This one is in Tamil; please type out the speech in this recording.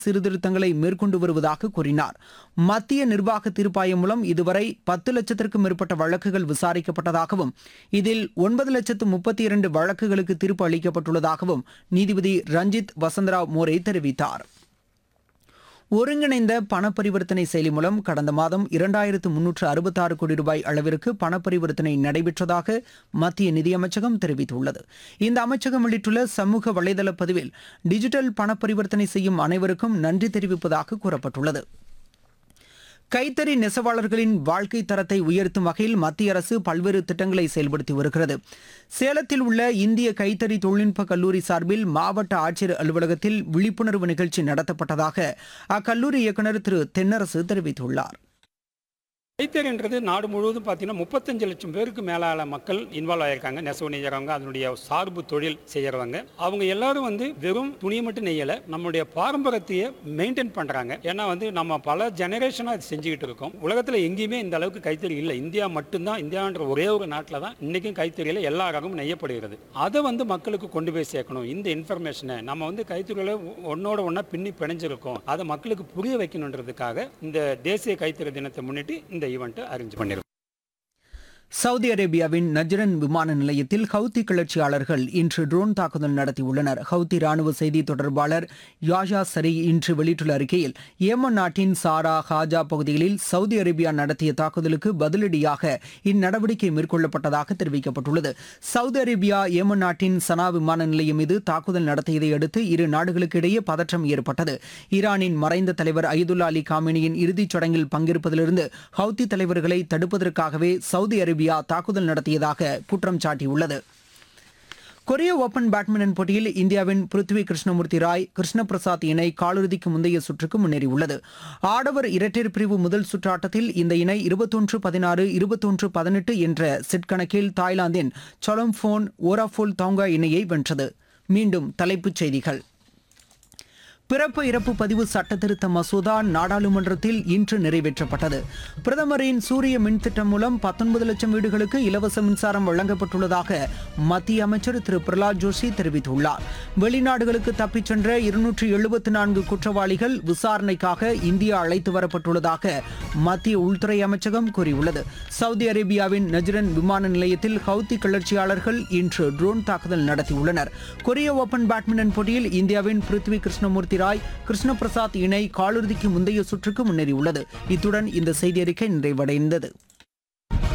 சீர்திருத்தங்களை மேற்கொண்டு வருவதாக கூறினார் மத்திய நிர்வாக தீர்ப்பாயம் மூலம் இதுவரை பத்து லட்சத்திற்கும் மேற்பட்ட வழக்குகள் விசாரிக்கப்பட்டதாகவும் இதில் ஒன்பது லட்சத்து முப்பத்தி இரண்டு வழக்குகளுக்கு தீர்ப்பு அளிக்கப்பட்டுள்ளதாகவும் நீதிபதி ரஞ்சித் வசந்தராவ் மோரே தெரிவித்தார் ஒருங்கிணைந்த பண பரிவர்த்தனை செயலி மூலம் கடந்த மாதம் இரண்டாயிரத்து முன்னூற்று அறுபத்தாறு கோடி ரூபாய் அளவிற்கு பண பரிவர்த்தனை நடைபெற்றதாக மத்திய நிதியமைச்சகம் தெரிவித்துள்ளது இந்த அமைச்சகம் வெளியிட்டுள்ள சமூக வலைதள பதிவில் டிஜிட்டல் பண பரிவர்த்தனை செய்யும் அனைவருக்கும் நன்றி தெரிவிப்பதாக கூறப்பட்டுள்ளது கைத்தறி நெசவாளர்களின் வாழ்க்கை தரத்தை உயர்த்தும் வகையில் மத்திய அரசு பல்வேறு திட்டங்களை செயல்படுத்தி வருகிறது சேலத்தில் உள்ள இந்திய கைத்தறி தொழில்நுட்ப கல்லூரி சார்பில் மாவட்ட ஆட்சியர் அலுவலகத்தில் விழிப்புணர்வு நிகழ்ச்சி நடத்தப்பட்டதாக அக்கல்லூரி இயக்குநர் திரு தென்னரசு தெரிவித்துள்ளார் கைத்தறின்றது நாடு முழுவதும் பார்த்தீங்கன்னா முப்பத்தஞ்சு லட்சம் பேருக்கு மேலான மக்கள் இன்வால்வ் ஆயிருக்காங்க நெசவு நெய்யறவங்க அதனுடைய சார்பு தொழில் செய்யறவங்க அவங்க எல்லாரும் வந்து வெறும் துணியை மட்டும் நெய்யல நம்மளுடைய பாரம்பரியத்தையே மெயின்டைன் பண்றாங்க ஏன்னா வந்து நம்ம பல ஜெனரேஷனாக இது செஞ்சுக்கிட்டு இருக்கோம் உலகத்தில் எங்கேயுமே இந்த அளவுக்கு கைத்தறி இல்லை இந்தியா மட்டும்தான் இந்தியான்ற ஒரே ஒரு நாட்டில் தான் இன்னைக்கும் கைத்தறியில் எல்லா ரகமும் நெய்யப்படுகிறது அதை வந்து மக்களுக்கு கொண்டு போய் சேர்க்கணும் இந்த இன்ஃபர்மேஷனை நம்ம வந்து கைத்தறியில் ஒன்னோட ஒன்றா பின்னி பிணைஞ்சிருக்கோம் அதை மக்களுக்கு புரிய வைக்கணுன்றதுக்காக இந்த தேசிய கைத்தறி தினத்தை முன்னிட்டு இந்த ஈவெண்ட்டை அரேஞ்ச் பண்ணியிருக்கோம் சவுதி அரேபியாவின் நஜ்ரன் விமான நிலையத்தில் ஹவுத்தி கிளர்ச்சியாளர்கள் இன்று ட்ரோன் தாக்குதல் நடத்தியுள்ளனர் ஹவுத்தி ராணுவ செய்தி தொடர்பாளர் யாஷா சரி இன்று வெளியிட்டுள்ள அறிக்கையில் ஏமன் நாட்டின் சாரா ஹாஜா பகுதிகளில் சவுதி அரேபியா நடத்திய தாக்குதலுக்கு பதிலடியாக இந்நடவடிக்கை மேற்கொள்ளப்பட்டதாக தெரிவிக்கப்பட்டுள்ளது சவுதி அரேபியா ஏமன் நாட்டின் சனா விமான நிலையம் மீது தாக்குதல் நடத்தியதை அடுத்து இரு நாடுகளுக்கு இடையே பதற்றம் ஏற்பட்டது ஈரானின் மறைந்த தலைவர் அய்துல்லா அலி காமினியின் இறுதிச் சடங்கில் பங்கேற்பதிலிருந்து ஹவுத்தி தலைவர்களை தடுப்பதற்காகவே சவுதி அரேபியா தாக்குதல் நடத்தியதாக குற்றம் சாட்டியுள்ளது கொரிய ஓபன் பேட்மிண்டன் போட்டியில் இந்தியாவின் பிருத்வி கிருஷ்ணமூர்த்தி ராய் கிருஷ்ண பிரசாத் இணை காலிறுதிக்கு முந்தைய சுற்றுக்கு முன்னேறியுள்ளது ஆடவர் இரட்டையர் பிரிவு முதல் சுற்று ஆட்டத்தில் இந்த இணை இருபத்தொன்று பதினாறு இருபத்தொன்று பதினெட்டு என்ற செட் கணக்கில் தாய்லாந்தின் சொலம்ஃபோன் ஓராஃபோல் தாங்கா இணையை வென்றது மீண்டும் தலைப்புச் செய்திகள் பிறப்பு இறப்பு பதிவு சட்டத்திருத்த மசோதா நாடாளுமன்றத்தில் இன்று நிறைவேற்றப்பட்டது பிரதமரின் சூரிய மின் திட்டம் மூலம் பத்தொன்பது லட்சம் வீடுகளுக்கு இலவச மின்சாரம் வழங்கப்பட்டுள்ளதாக மத்திய அமைச்சர் திரு பிரகலாத் ஜோஷி தெரிவித்துள்ளார் வெளிநாடுகளுக்கு தப்பிச் சென்ற இருநூற்றி எழுபத்தி நான்கு குற்றவாளிகள் விசாரணைக்காக இந்தியா அழைத்து வரப்பட்டுள்ளதாக மத்திய உள்துறை அமைச்சகம் கூறியுள்ளது சவுதி அரேபியாவின் நஜ்ரன் விமான நிலையத்தில் ஹவுத்தி கிளர்ச்சியாளர்கள் இன்று ட்ரோன் தாக்குதல் நடத்தியுள்ளனர் கொரிய ஓபன் பேட்மிண்டன் போட்டியில் இந்தியாவின் பிருத்வி கிருஷ்ணமூர்த்தி ராய் கிருஷ்ண பிரசாத் இணை காலிறுதிக்கு முந்தைய சுற்றுக்கு முன்னேறியுள்ளது இத்துடன் இந்த செய்தி அறிக்கை நிறைவடைந்தது